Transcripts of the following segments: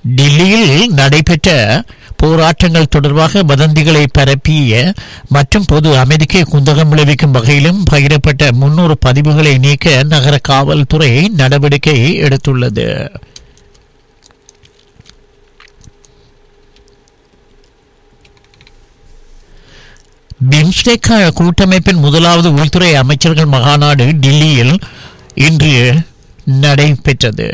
டில்லியில் நடைபெற்ற போராட்டங்கள் தொடர்பாக வதந்திகளை பரப்பிய மற்றும் பொது அமைதிக்கு குந்தகம் விளைவிக்கும் வகையிலும் பகிரப்பட்ட முன்னூறு பதிவுகளை நீக்க நகர காவல்துறை நடவடிக்கை எடுத்துள்ளது பிம்ஸ்டெக் கூட்டமைப்பின் முதலாவது உள்துறை அமைச்சர்கள் மகாநாடு டில்லியில் இன்று நடைபெற்றது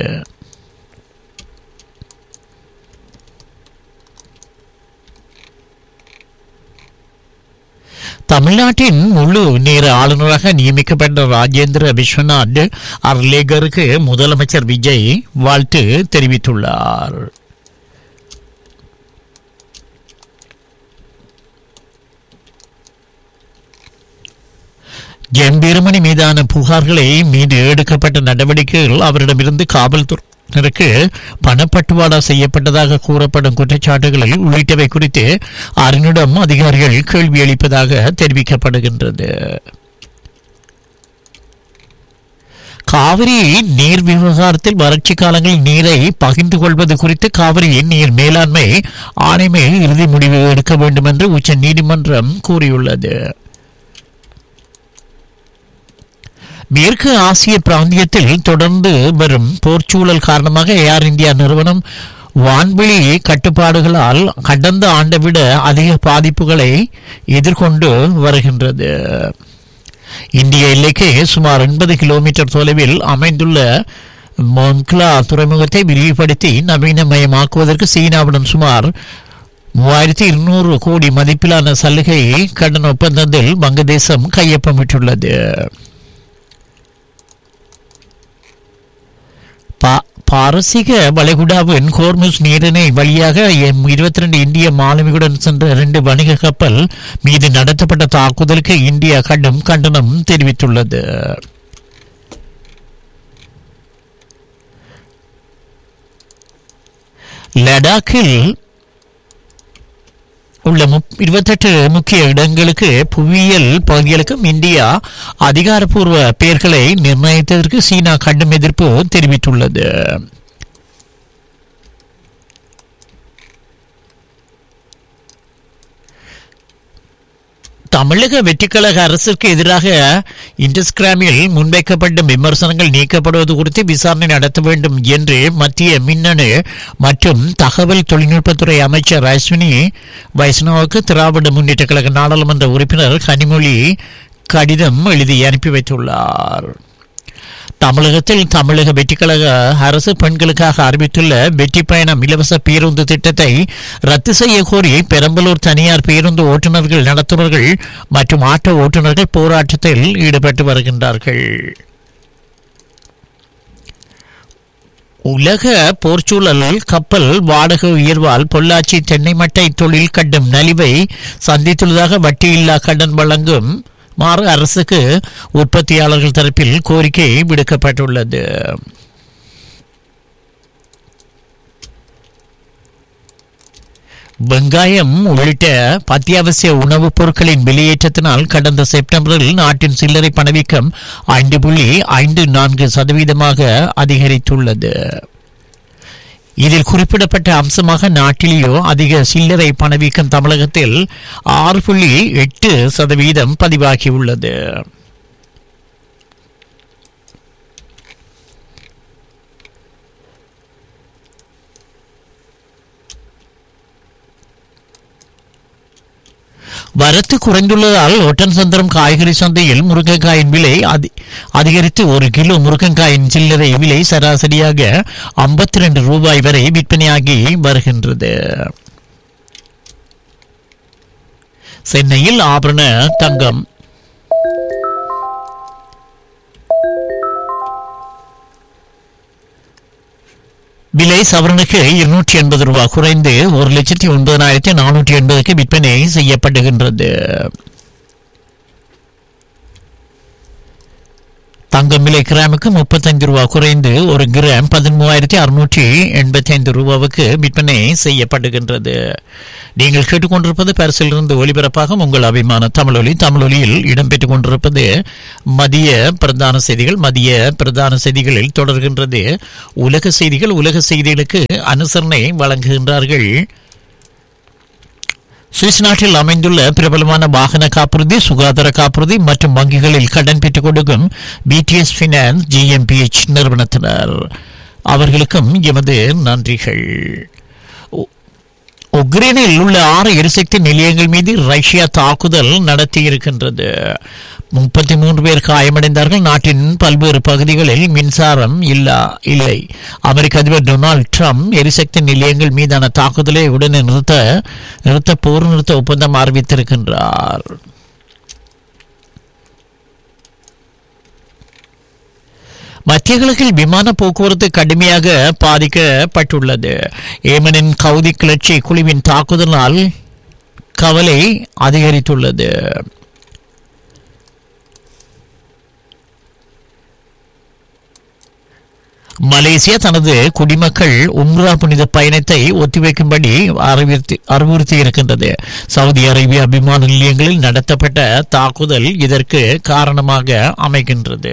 தமிழ்நாட்டின் முழு நேர ஆளுநராக நியமிக்கப்பட்ட ராஜேந்திர விஸ்வநாத் அர்லேகருக்கு முதலமைச்சர் விஜய் வாழ்த்து தெரிவித்துள்ளார் எம் வீரமணி மீதான புகார்களை மீது எடுக்கப்பட்ட நடவடிக்கைகள் அவரிடமிருந்து காவல்துறையினருக்கு பணப்பட்டுவாடா செய்யப்பட்டதாக கூறப்படும் குற்றச்சாட்டுகளில் உள்ளிட்டவை குறித்து அரணிடம் அதிகாரிகள் கேள்வி எழுப்பதாக தெரிவிக்கப்படுகின்றது காவிரி நீர் விவகாரத்தில் வறட்சி காலங்களில் நீரை பகிர்ந்து கொள்வது குறித்து காவிரி நீர் மேலாண்மை ஆணைமை இறுதி முடிவு எடுக்க வேண்டும் என்று உச்ச நீதிமன்றம் கூறியுள்ளது மேற்கு ஆசிய பிராந்தியத்தில் தொடர்ந்து வரும் போர்ச்சூழல் காரணமாக ஏர் இந்தியா நிறுவனம் வான்வெளி கட்டுப்பாடுகளால் கடந்த ஆண்டை விட அதிக பாதிப்புகளை எதிர்கொண்டு வருகின்றது இந்திய எல்லைக்கு சுமார் எண்பது கிலோமீட்டர் தொலைவில் அமைந்துள்ள மொங்க்லா துறைமுகத்தை விரிவுபடுத்தி நவீனமயமாக்குவதற்கு சீனாவுடன் சுமார் மூவாயிரத்தி இருநூறு கோடி மதிப்பிலான சலுகை கடன் ஒப்பந்தத்தில் வங்கதேசம் கையொப்பமிட்டுள்ளது பா- பாரசீக வளைகுடாவின் ஹோர்முஸ் நீரிணை வழியாக எம் இருபத்தி ரெண்டு இந்திய மாலுமிகளுடன் சென்ற இரண்டு வணிக கப்பல் மீது நடத்தப்பட்ட தாக்குதலுக்கு இந்தியா கடும் கண்டனம் தெரிவித்துள்ளது லடாக்கில் உள்ள முப்- இருபத்தெட்டு முக்கிய இடங்களுக்கு புவியியல் பகுதிகளுக்கும் இந்தியா அதிகாரப்பூர்வ பெயர்களை நிர்ணயித்ததற்கு சீனா கடும் எதிர்ப்பு தெரிவித்துள்ளது தமிழக வெற்றிக்கழக அரசிற்கு எதிராக இன்டஸ்கிராமில் முன்வைக்கப்பட்ட விமர்சனங்கள் நீக்கப்படுவது குறித்து விசாரணை நடத்த வேண்டும் என்று மத்திய மின்னணு மற்றும் தகவல் தொழில்நுட்பத்துறை அமைச்சர் அஸ்வினி வைஷ்ணவுக்கு திராவிட முன்னேற்ற கழக நாடாளுமன்ற உறுப்பினர் கனிமொழி கடிதம் எழுதி அனுப்பி வைத்துள்ளார் தமிழகத்தில் தமிழக வெற்றிக்கழக அரசு பெண்களுக்காக அறிவித்துள்ள வெற்றி பயணம் இலவச பேருந்து திட்டத்தை ரத்து செய்ய கோரி பெரம்பலூர் தனியார் பேருந்து ஓட்டுநர்கள் நடத்துனர்கள் மற்றும் ஆட்டோ ஓட்டுநர்கள் போராட்டத்தில் ஈடுபட்டு வருகின்றார்கள் உலக போர்ச்சூழலில் கப்பல் வாடகை உயர்வால் பொள்ளாச்சி தென்னை மட்டை தொழில் கட்டும் நலிவை சந்தித்துள்ளதாக வட்டியில்லா கடன் வழங்கும் மாறு அரசுக்கு உற்பத்தியாளர்கள் தரப்பில் கோரிக்கை விடுக்கப்பட்டுள்ளது வெங்காயம் உள்ளிட்ட அத்தியாவசிய உணவுப் பொருட்களின் வெளியேற்றத்தினால் கடந்த செப்டம்பரில் நாட்டின் சில்லறை பணவீக்கம் ஐந்து புள்ளி ஐந்து நான்கு சதவீதமாக அதிகரித்துள்ளது இதில் குறிப்பிடப்பட்ட அம்சமாக நாட்டிலேயோ அதிக சில்லறை பணவீக்கம் தமிழகத்தில் ஆறு புள்ளி எட்டு சதவீதம் பதிவாகியுள்ளது வரத்து குறைந்துள்ளதால் ஒட்டன்சந்திரம் காய்கறி சந்தையில் முருங்கைக்காயின் விலை அதி- அதிகரித்து ஒரு கிலோ முருங்கைக்காயின் சில்லறை விலை சராசரியாக ஐம்பத்தி ரெண்டு ரூபாய் வரை விற்பனையாகி வருகின்றது சென்னையில் ஆபரண தங்கம் விலை சவரனுக்கு இருநூற்றி எண்பது ரூபாய் குறைந்து ஒரு லட்சத்தி ஒன்பதனாயிரத்தி நானூற்றி எண்பதுக்கு விற்பனை செய்யப்படுகின்றது தங்கம் விலை கிராமுக்கு முப்பத்தஞ்சு ரூபா குறைந்து ஒரு கிராம் பதிமூவாயிரத்தி அறுநூற்றி எண்பத்தி ஐந்து ரூபாவுக்கு விற்பனை செய்யப்படுகின்றது நீங்கள் கேட்டுக்கொண்டிருப்பது பரிசிலிருந்து ஒலிபரப்பாக உங்கள் அபிமான தமிழொலி தமிழொலியில் இடம்பெற்றுக் கொண்டிருப்பது மதிய பிரதான செய்திகள் மதிய பிரதான செய்திகளில் தொடர்கின்றது உலக செய்திகள் உலக செய்திகளுக்கு அனுசரணை வழங்குகின்றார்கள் சுவிஸ் நாட்டில் அமைந்துள்ள பிரபலமான வாகன காப்புறுதி சுகாதார காப்புறுதி மற்றும் வங்கிகளில் கடன் பெற்றுக் கொடுக்கும் பிடிஎஸ் பினான்ஸ் ஜிஎம்பிஎச் நிறுவனத்தினர் அவர்களுக்கும் எமது நன்றிகள் உ- உக்ரைனில் உள்ள ஆறு எரிசக்தி நிலையங்கள் மீது ரஷ்யா தாக்குதல் நடத்தியிருக்கின்றது முப்பத்தி மூன்று பேர் காயமடைந்தார்கள் நாட்டின் பல்வேறு பகுதிகளில் மின்சாரம் இல்லா இல்லை அமெரிக்க அதிபர் டொனால்ட் ட்ரம்ப் எரிசக்தி நிலையங்கள் மீதான தாக்குதலை உடனே நிறுத்த நிறுத்த போர் நிறுத்த ஒப்பந்தம் அறிவித்திருக்கின்றார் மத்திய கிழக்கில் விமான போக்குவரத்து கடுமையாக பாதிக்கப்பட்டுள்ளது ஏமனின் கவுதி கிளர்ச்சி குழுவின் தாக்குதலால் கவலை அதிகரித்துள்ளது மலேசியா தனது குடிமக்கள் உம்ரா புனித பயணத்தை ஒத்திவைக்கும்படி அறிவுறுத்தி அறிவுறுத்தி இருக்கின்றது சவுதி அரேபியா விமான நிலையங்களில் நடத்தப்பட்ட தாக்குதல் இதற்கு காரணமாக அமைகின்றது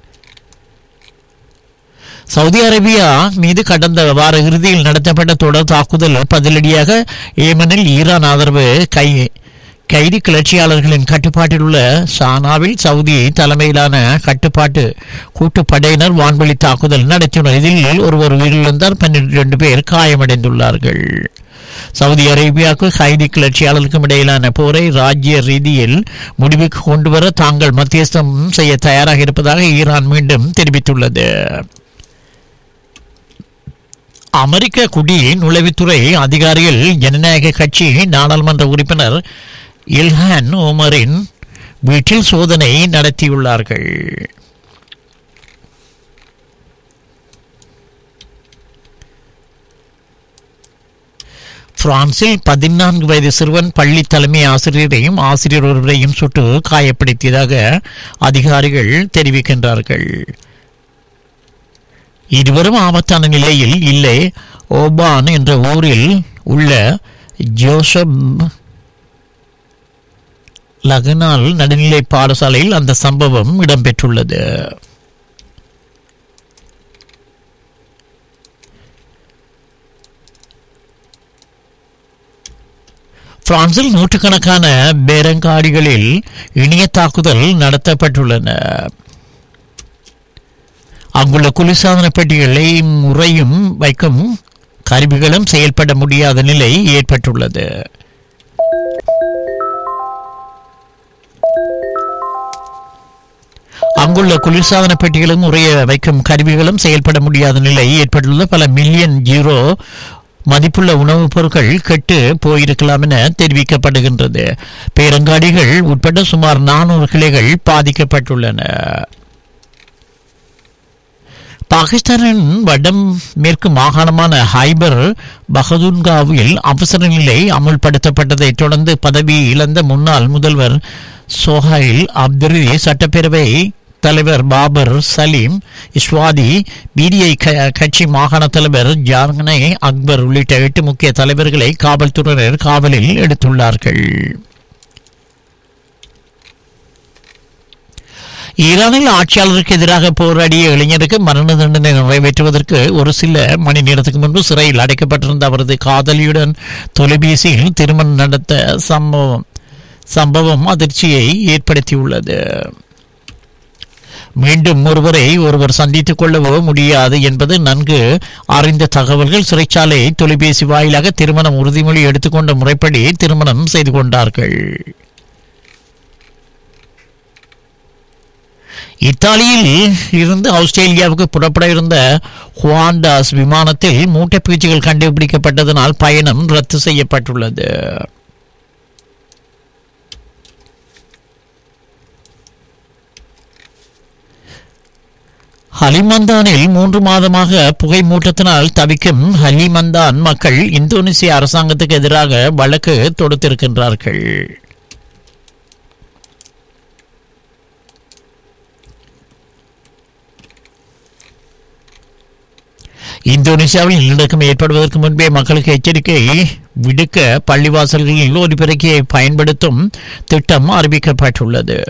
சவுதி அரேபியா மீது கடந்த வார இறுதியில் நடத்தப்பட்ட தொடர் தாக்குதல் பதிலடியாக ஏமனில் ஈரான் ஆதரவு கை கைதி கிளர்ச்சியாளர்களின் கட்டுப்பாட்டில் உள்ள சானாவில் சவுதி தலைமையிலான கட்டுப்பாட்டு கூட்டுப்படையினர் வான்வழி தாக்குதல் நடத்தினர் இதில் ஒருவர் உயிரிழந்தார் பன்னிரண்டு பேர் காயமடைந்துள்ளார்கள் சவுதி அரேபியாவுக்கு கைதி கிளர்ச்சியாளருக்கும் இடையிலான போரை ராஜ்ய ரீதியில் முடிவுக்கு கொண்டு வர தாங்கள் மத்தியஸ்தம் செய்ய தயாராக இருப்பதாக ஈரான் மீண்டும் தெரிவித்துள்ளது அமெரிக்க குடி நுழைவுத்துறை அதிகாரிகள் ஜனநாயக கட்சி நாடாளுமன்ற உறுப்பினர் இல்ஹான் ஓமரின் வீட்டில் சோதனை நடத்தியுள்ளார்கள் பிரான்சில் பதினான்கு வயது சிறுவன் பள்ளி தலைமை ஆசிரியரையும் ஆசிரியர் ஒருவரையும் சுட்டு காயப்படுத்தியதாக அதிகாரிகள் தெரிவிக்கின்றார்கள் இருவரும் ஆபத்தான நிலையில் இல்லை ஓபான் என்ற ஊரில் உள்ள ஜோசப் லகனால் நடுநிலை பாடசாலையில் அந்த சம்பவம் இடம்பெற்றுள்ளது பிரான்சில் நூற்றுக்கணக்கான பேரங்காடிகளில் இணைய தாக்குதல் நடத்தப்பட்டுள்ளன அங்குள்ள குளிர்சாதன பெட்டிகளை முறையும் வைக்கும் கருவிகளும் செயல்பட முடியாத நிலை ஏற்பட்டுள்ளது அங்குள்ள குளிர்சாதன பெட்டிகளும் உரைய வைக்கும் கருவிகளும் செயல்பட முடியாத நிலை ஏற்பட்டுள்ளது பல மில்லியன் ஜீரோ மதிப்புள்ள உணவுப் பொருட்கள் கெட்டு போயிருக்கலாம் என தெரிவிக்கப்படுகின்றது பேரங்காடிகள் உட்பட சுமார் நானூறு கிளைகள் பாதிக்கப்பட்டுள்ளன பாகிஸ்தானின் வடம் மேற்கு மாகாணமான ஹைபர் பகதுன்காவில் அவசர நிலை அமுல்படுத்தப்பட்டதைத் தொடர்ந்து பதவி இழந்த முன்னாள் முதல்வர் சோஹைல் அப்துரி சட்டப்பேரவை தலைவர் பாபர் சலீம் இஸ்வாதி பிடிஐ கட்சி மாகாண தலைவர் ஜார்கனை அக்பர் உள்ளிட்ட எட்டு முக்கிய தலைவர்களை காவல்துறையினர் காவலில் எடுத்துள்ளார்கள் ஈரானில் ஆட்சியாளருக்கு எதிராக போராடிய இளைஞருக்கு மரண தண்டனை நிறைவேற்றுவதற்கு ஒரு சில மணி நேரத்துக்கு முன்பு சிறையில் அடைக்கப்பட்டிருந்த அவரது காதலியுடன் தொலைபேசியில் திருமணம் நடத்த சம்பவம் சம்பவம் அதிர்ச்சியை ஏற்படுத்தியுள்ளது மீண்டும் ஒருவரை ஒருவர் சந்தித்துக் கொள்ளவோ முடியாது என்பது நன்கு அறிந்த தகவல்கள் சிறைச்சாலை தொலைபேசி வாயிலாக திருமணம் உறுதிமொழி எடுத்துக்கொண்ட முறைப்படி திருமணம் செய்து கொண்டார்கள் இத்தாலியில் இருந்து ஆஸ்திரேலியாவுக்கு புறப்பட இருந்த ஹுவாண்டாஸ் விமானத்தில் மூட்டைப்பூச்சிகள் கண்டுபிடிக்கப்பட்டதனால் பயணம் ரத்து செய்யப்பட்டுள்ளது ஹலிமந்தானில் மூன்று மாதமாக புகை மூட்டத்தினால் தவிக்கும் ஹலிமந்தான் மக்கள் இந்தோனேசிய அரசாங்கத்துக்கு எதிராக வழக்கு தொடுத்திருக்கின்றார்கள் இந்தோனேசியாவில் நிலநடுக்கம் ஏற்படுவதற்கு முன்பே மக்களுக்கு எச்சரிக்கை விடுக்க பள்ளிவாசல்களில் ஒலிபெருக்கியை பயன்படுத்தும் திட்டம் அறிவிக்கப்பட்டுள்ளது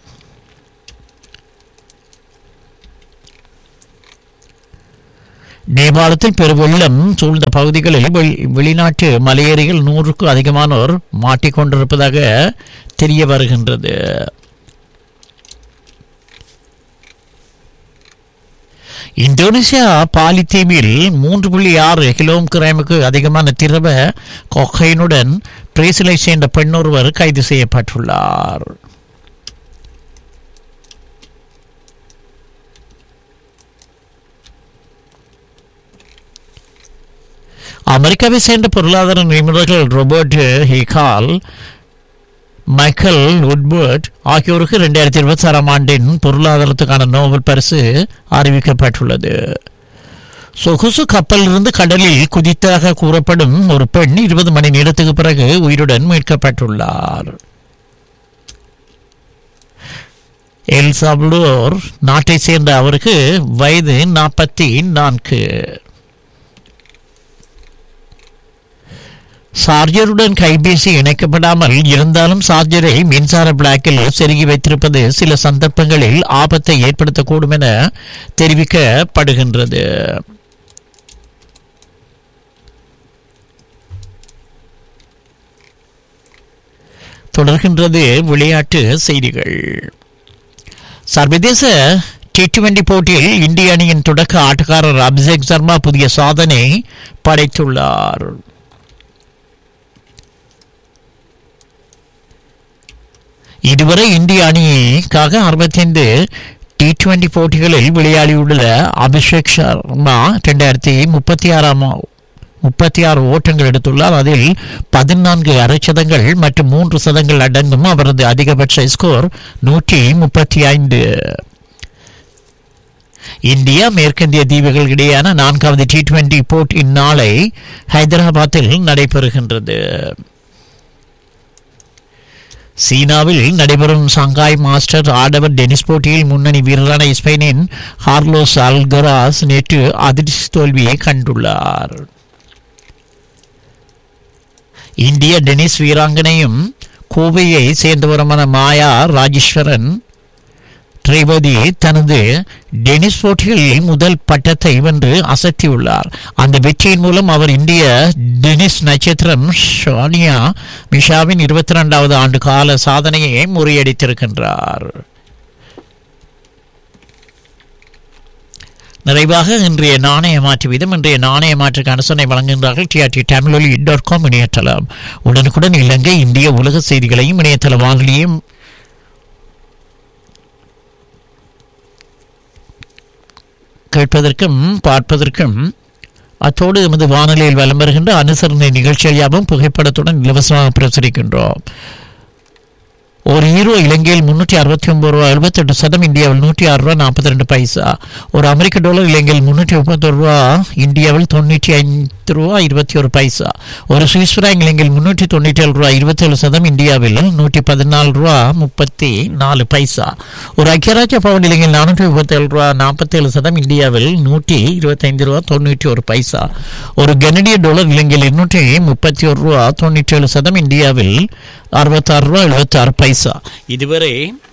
நேபாளத்தில் பெருவெள்ளம் சூழ்ந்த பகுதிகளில் வெளி- வெளிநாட்டு மலையேறிகள் நூறுக்கும் அதிகமானோர் மாட்டிக்கொண்டிருப்பதாக தெரிய வருகின்றது இந்தோனேசியா பாலி தீவில் மூன்று புள்ளி ஆறு கிலோகிராமுக்கு அதிகமான திரவ கொக்கைனுடன் பிரேசிலை சேர்ந்த பெண்ணொருவர் கைது செய்யப்பட்டுள்ளார் அமெரிக்காவை சேர்ந்த பொருளாதார நிபுணர்கள் ரோபர்ட் ஹிகால் மைக்கேல் உட்பர்ட் ஆகியோருக்கு இரண்டாயிரத்தி இருபத்தி ஆறாம் ஆண்டின் பொருளாதாரத்துக்கான நோபல் பரிசு அறிவிக்கப்பட்டுள்ளது சொகுசு கப்பலிலிருந்து கடலில் குதித்ததாக கூறப்படும் ஒரு பெண் இருபது மணி நேரத்துக்கு பிறகு உயிருடன் மீட்கப்பட்டுள்ளார் எல் சால்வடோர் நாட்டை சேர்ந்த அவருக்கு வயது நாற்பத்தி நான்கு சார்ஜருடன் கைபேசி இணைக்கப்படாமல் இருந்தாலும் சார்ஜரை மின்சார பிளாக்கில் செருகி வைத்திருப்பது சில சந்தர்ப்பங்களில் ஆபத்தை ஏற்படுத்தக்கூடும் என தெரிவிக்கப்படுகின்றது தொடர்கின்றது விளையாட்டு செய்திகள் சர்வதேச டி டுவெண்டி போட்டியில் இந்திய அணியின் தொடக்க ஆட்டக்காரர் அபிஷேக் சர்மா புதிய சாதனை படைத்துள்ளார் இதுவரை இந்திய அணிக்காக அறுபத்தைந்து டி டுவெண்டி போட்டிகளில் விளையாடியுள்ள அபிஷேக் சர்மா ரெண்டாயிரத்தி முப்பத்தி ஆறாம் முப்பத்தி ஆறு ஓட்டங்கள் எடுத்துள்ளார் அதில் பதினான்கு அரைச்சதங்கள் மற்றும் மூன்று சதங்கள் அடங்கும் அவரது அதிகபட்ச ஸ்கோர் நூற்றி முப்பத்தி ஐந்து இந்தியா மேற்கிந்திய தீவுகள் இடையேயான நான்காவது டி டுவெண்டி போட்டி நாளை ஹைதராபாத்தில் நடைபெறுகின்றது சீனாவில் நடைபெறும் சங்காய் மாஸ்டர் ஆடவர் டென்னிஸ் போட்டியில் முன்னணி வீரரான ஸ்பெயினின் ஹார்லோஸ் அல்கராஸ் நேற்று அதிர்ச்சி தோல்வியை கண்டுள்ளார் இந்திய டென்னிஸ் வீராங்கனையும் கோவையை சேர்ந்தவருமான மாயா ராஜேஸ்வரன் திரைவதி தனது டென்னிஸ் போட்டிகளில் முதல் பட்டத்தை வென்று அசத்தியுள்ளார் அந்த வெற்றியின் மூலம் அவர் இந்திய டென்னிஸ் நட்சத்திரம் ஷானியா மிஷாவின் இருபத்தி ரெண்டாவது ஆண்டு கால சாதனையை முறியடித்திருக்கின்றார் நிறைவாக இன்றைய நாணய மாற்று வீதம் இன்றைய நாணய மாற்றுக்கு அனுசரணை வழங்குகின்றார்கள் டிஆர்டி தமிழொலி டாட் காம் இணையதளம் உடனுக்குடன் இலங்கை இந்திய உலக செய்திகளையும் இணையதள வானொலியும் கேட்பதற்கும் பார்ப்பதற்கும் அத்தோடு எமது வானொலியில் வலம் வருகின்ற அனுசரணை நிகழ்ச்சியாகவும் புகைப்படத்துடன் இலவசமாக பிரசுரிக்கின்றோம் ஒரு ஹீரோ இலங்கையில் முன்னூற்றி அறுபத்தி ஒன்பது ரூபா எழுபத்தெட்டு சதம் இந்தியாவில் நூற்றி ஆறு ரூபா நாற்பத்தி ரெண்டு பைசா ஒரு அமெரிக்க டாலர் இலங்கையில் முன்னூற்றி முப்பத்தொரு ரூபா இந்தியாவில் தொண்ணூற்றி ஐந்து ரூபா இருபத்தி ஒரு பைசா ஒரு சுவிஸ் ஃப்ராங்க் இலங்கையில் முன்னூற்றி தொண்ணூற்றி ஏழு ரூபா இருபத்தேழு சதம் இந்தியாவில் நூற்றி பதினாலு ரூபா முப்பத்தி நாலு பைசா ஒரு ஐக்கியராஜ்ய பவுன் இலங்கையில் நானூற்றி முப்பத்தேழு ரூபா நாற்பத்தேழு சதம் இந்தியாவில் நூற்றி இருபத்தைந்து ரூபா தொண்ணூற்றி ஒரு பைசா ஒரு கனடிய டாலர் இலங்கையில் இருநூற்றி முப்பத்தி ஒரு ரூபா தொண்ணூற்றி ஏழு சதம் இந்தியாவில் அறுபத்தாறு ரூபா எழுபத்தாறு பைசா இதுவரை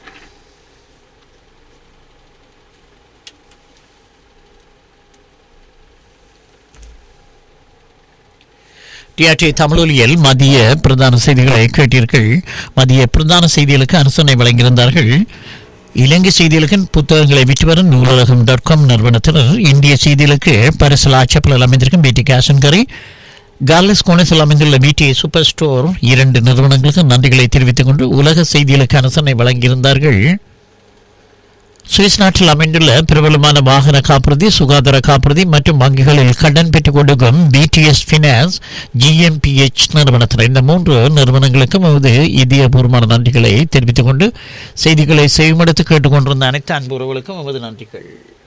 டிஆர்டி தமிழொலியில் மதிய பிரதான செய்திகளை கேட்டீர்கள் மதிய பிரதான செய்திகளுக்கு அனுசரணை வழங்கியிருந்தார்கள் இலங்கை செய்திகளுக்கு புத்தகங்களை விற்று வரும் நூலகம் டாட் காம் நிறுவனத்தினர் இந்திய செய்திகளுக்கு பரிசல் ஆட்சப்பலில் அமைந்திருக்கும் பிடி கேஷன்கரை கார்லஸ் கோணஸில் அமைந்துள்ள பிடி சூப்பர் ஸ்டோர் இரண்டு நிறுவனங்களுக்கு நன்றிகளை தெரிவித்துக் கொண்டு உலக செய்திகளுக்கு அனுசரணை வழங்கியிருந்தார்கள் சுவிஸ் நாட்டில் அமைந்துள்ள பிரபலமான வாகன காப்புறுதி சுகாதார காப்புறுதி மற்றும் வங்கிகளில் கடன் பெற்றுக் கொடுக்கும் பிடிஎஸ் பினான்ஸ் ஜிஎம்பிஎச் நிறுவனத்தினர் இந்த மூன்று நிறுவனங்களுக்கும் நமது இதயபூர்வமான நன்றிகளை தெரிவித்துக் கொண்டு செய்திகளை செய்யுமெடுத்து கேட்டுக்கொண்டிருந்த அனைத்து அன்புறவுகளுக்கும் நமது நன்றிகள்